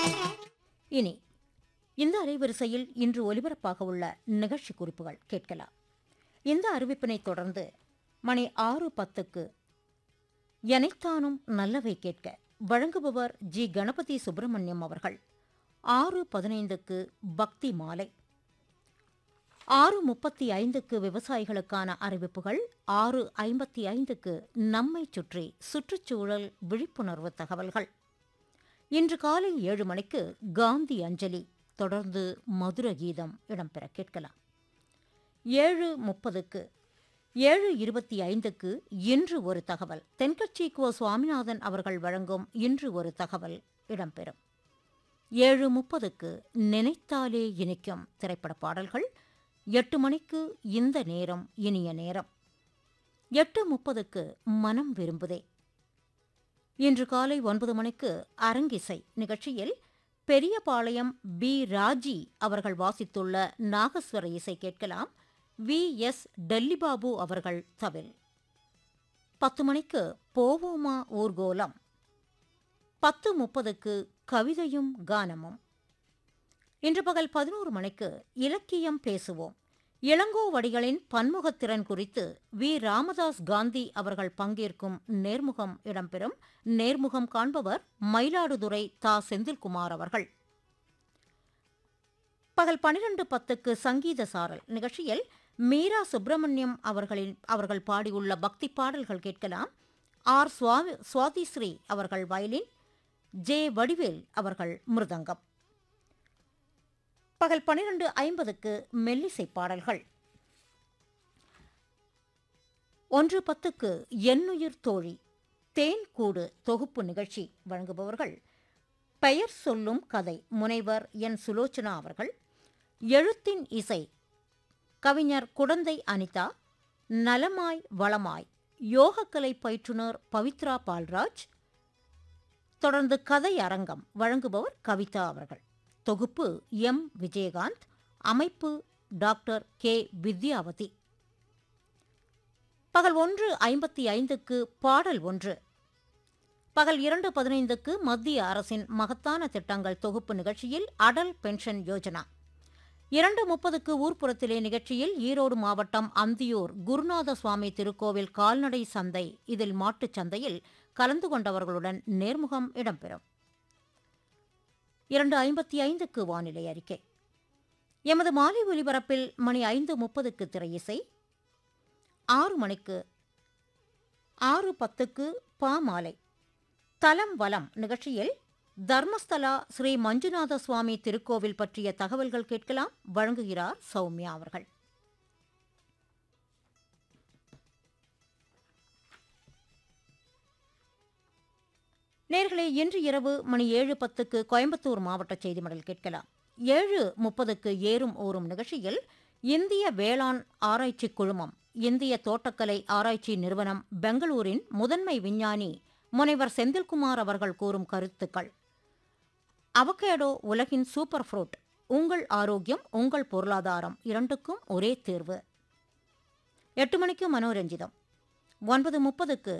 இனி இந்த அலைவரிசையில் இன்று ஒலிபரப்பாக உள்ள நிகழ்ச்சி குறிப்புகள் கேட்கலாம் இந்த அறிவிப்பினை தொடர்ந்து மணி ஆறு பத்துக்கு எனைத்தானும் நல்லவை கேட்க வழங்குபவர் ஜி கணபதி சுப்பிரமணியம் அவர்கள் ஆறு பதினைந்துக்கு பக்தி மாலை ஆறு முப்பத்தி ஐந்துக்கு விவசாயிகளுக்கான அறிவிப்புகள் ஆறு ஐம்பத்தி ஐந்துக்கு நம்மை சுற்றி சுற்றுச்சூழல் விழிப்புணர்வு தகவல்கள் இன்று காலை ஏழு மணிக்கு காந்தி அஞ்சலி தொடர்ந்து மதுர கீதம் இடம்பெற கேட்கலாம் ஏழு முப்பதுக்கு ஏழு இருபத்தி ஐந்துக்கு இன்று ஒரு தகவல் தென்கட்சி கோ சுவாமிநாதன் அவர்கள் வழங்கும் இன்று ஒரு தகவல் இடம்பெறும் ஏழு முப்பதுக்கு நினைத்தாலே இனிக்கும் திரைப்பட பாடல்கள் எட்டு மணிக்கு இந்த நேரம் இனிய நேரம் எட்டு முப்பதுக்கு மனம் விரும்புதே இன்று காலை ஒன்பது மணிக்கு அரங்கிசை நிகழ்ச்சியில் பெரியபாளையம் பி ராஜி அவர்கள் வாசித்துள்ள நாகஸ்வர இசை கேட்கலாம் வி எஸ் டெல்லிபாபு அவர்கள் தவில் பத்து மணிக்கு போவோமா ஊர்கோலம் பத்து முப்பதுக்கு கவிதையும் கானமும் இன்று பகல் பதினோரு மணிக்கு இலக்கியம் பேசுவோம் இளங்கோவடிகளின் பன்முகத்திறன் குறித்து வி ராமதாஸ் காந்தி அவர்கள் பங்கேற்கும் நேர்முகம் இடம்பெறும் நேர்முகம் காண்பவர் மயிலாடுதுறை தா செந்தில்குமார் அவர்கள் பகல் பனிரெண்டு பத்துக்கு சங்கீத சாரல் நிகழ்ச்சியில் மீரா சுப்பிரமணியம் அவர்களின் அவர்கள் பாடியுள்ள பக்தி பாடல்கள் கேட்கலாம் ஆர் சுவாமி சுவாதிஸ்ரீ அவர்கள் வயலின் ஜே வடிவேல் அவர்கள் மிருதங்கம் பகல் பனிரெண்டு ஐம்பதுக்கு மெல்லிசை பாடல்கள் ஒன்று பத்துக்கு எண்ணுயிர் தோழி தேன் கூடு தொகுப்பு நிகழ்ச்சி வழங்குபவர்கள் பெயர் சொல்லும் கதை முனைவர் என் சுலோச்சனா அவர்கள் எழுத்தின் இசை கவிஞர் குடந்தை அனிதா நலமாய் வளமாய் யோகக்கலை பயிற்றுனர் பவித்ரா பால்ராஜ் தொடர்ந்து கதை அரங்கம் வழங்குபவர் கவிதா அவர்கள் தொகுப்பு எம் விஜயகாந்த் அமைப்பு டாக்டர் கே வித்யாவதி பகல் ஒன்று ஐம்பத்தி ஐந்துக்கு பாடல் ஒன்று பகல் இரண்டு பதினைந்துக்கு மத்திய அரசின் மகத்தான திட்டங்கள் தொகுப்பு நிகழ்ச்சியில் அடல் பென்ஷன் யோஜனா இரண்டு முப்பதுக்கு ஊர்ப்புறத்திலே நிகழ்ச்சியில் ஈரோடு மாவட்டம் அந்தியூர் குருநாத சுவாமி திருக்கோவில் கால்நடை சந்தை இதில் மாட்டுச் சந்தையில் கலந்து கொண்டவர்களுடன் நேர்முகம் இடம்பெறும் இரண்டு ஐம்பத்தி ஐந்துக்கு வானிலை அறிக்கை எமது மாலை ஒலிபரப்பில் மணி ஐந்து முப்பதுக்கு திரையிசை ஆறு மணிக்கு ஆறு பத்துக்கு பாமாலை தலம் வலம் நிகழ்ச்சியில் தர்மஸ்தலா ஸ்ரீ மஞ்சுநாத சுவாமி திருக்கோவில் பற்றிய தகவல்கள் கேட்கலாம் வழங்குகிறார் சௌமியா அவர்கள் நேர்களே இன்று இரவு மணி ஏழு பத்துக்கு கோயம்புத்தூர் மாவட்ட செய்தி மடல் கேட்கலாம் ஏழு முப்பதுக்கு ஏறும் ஊறும் நிகழ்ச்சியில் இந்திய வேளாண் ஆராய்ச்சி குழுமம் இந்திய தோட்டக்கலை ஆராய்ச்சி நிறுவனம் பெங்களூரின் முதன்மை விஞ்ஞானி முனைவர் செந்தில்குமார் அவர்கள் கூறும் கருத்துக்கள் அவகேடோ உலகின் சூப்பர் ஃப்ரூட் உங்கள் ஆரோக்கியம் உங்கள் பொருளாதாரம் இரண்டுக்கும் ஒரே தேர்வு எட்டு மணிக்கு மனோரஞ்சிதம் ஒன்பது முப்பதுக்கு